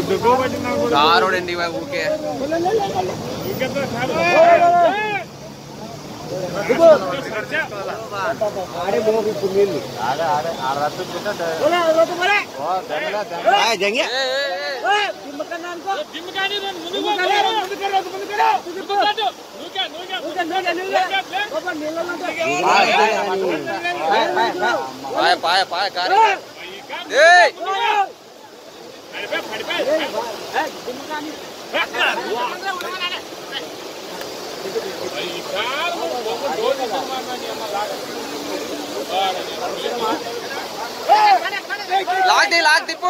కారోడు ఎండి ఊకే జంగే ఏ, ఏ, ఏ. పాయ పాయ పాయ కారి ఏయ్ లాగ్ ది లాగ్ తిప్పు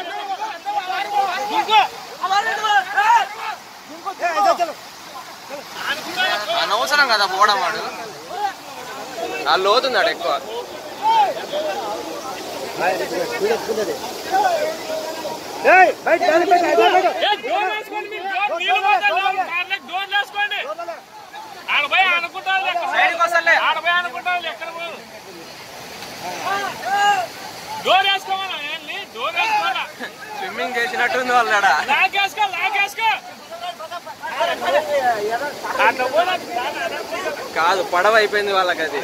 అనవసరం కదా పోవడం వాడు ఆ లోతున్నాడు ఎక్కువ సైడ్కి వస్తలే డోర్ వేసుకోవాలా ఏంటి డోర్ వేసుకోవాలా స్విమ్మింగ్ చేసినట్టుంది వాళ్ళడ లాగేసుకో లాగేసుకో అట్లా పోలా కాదు పడవ అయిపోయింది వాళ్ళకి అది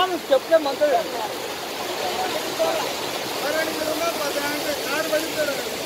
చెప్తే మంత్రులు